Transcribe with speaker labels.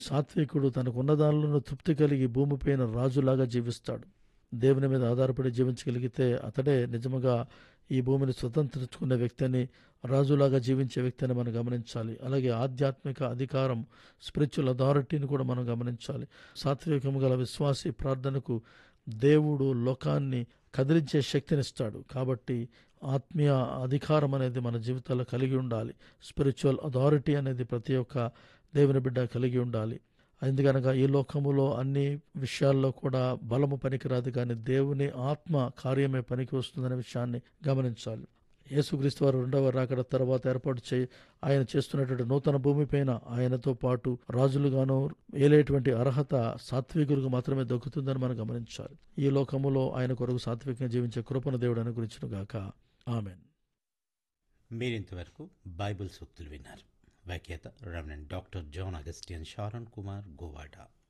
Speaker 1: సాత్వికుడు తనకున్న దానిలో తృప్తి కలిగి భూమిపైన రాజులాగా జీవిస్తాడు దేవుని మీద ఆధారపడి జీవించగలిగితే అతడే నిజముగా ఈ భూమిని స్వతంత్రించుకునే వ్యక్తిని రాజులాగా జీవించే వ్యక్తిని మనం గమనించాలి అలాగే ఆధ్యాత్మిక అధికారం స్పిరిచువల్ అథారిటీని కూడా మనం గమనించాలి సాత్వికము గల విశ్వాసి ప్రార్థనకు దేవుడు లోకాన్ని కదిలించే శక్తినిస్తాడు కాబట్టి ఆత్మీయ అధికారం అనేది మన జీవితాల్లో కలిగి ఉండాలి స్పిరిచువల్ అథారిటీ అనేది ప్రతి ఒక్క దేవుని బిడ్డ కలిగి ఉండాలి ఎందుకనగా ఈ లోకములో అన్ని విషయాల్లో కూడా బలము పనికిరాదు కానీ దేవుని ఆత్మ కార్యమే పనికి వస్తుందనే విషయాన్ని గమనించాలి యేసుక్రీస్తు వారు రెండవ రాకడ తర్వాత ఏర్పాటు చేయి ఆయన చేస్తున్నటువంటి నూతన భూమిపైన ఆయనతో పాటు రాజులుగాను ఏలేటువంటి అర్హత సాత్వికులకు మాత్రమే దక్కుతుందని మనం గమనించాలి ఈ లోకములో ఆయన కొరకు సాత్వికంగా జీవించే కృపణ దేవుడు అనుగురించిన గాక ఆమెన్
Speaker 2: మీరింతవరకు బైబిల్ సూక్తులు విన్నారు వ్యాఖ్యాత reverend doctor John Augustine Sharon Kumar గోవాడా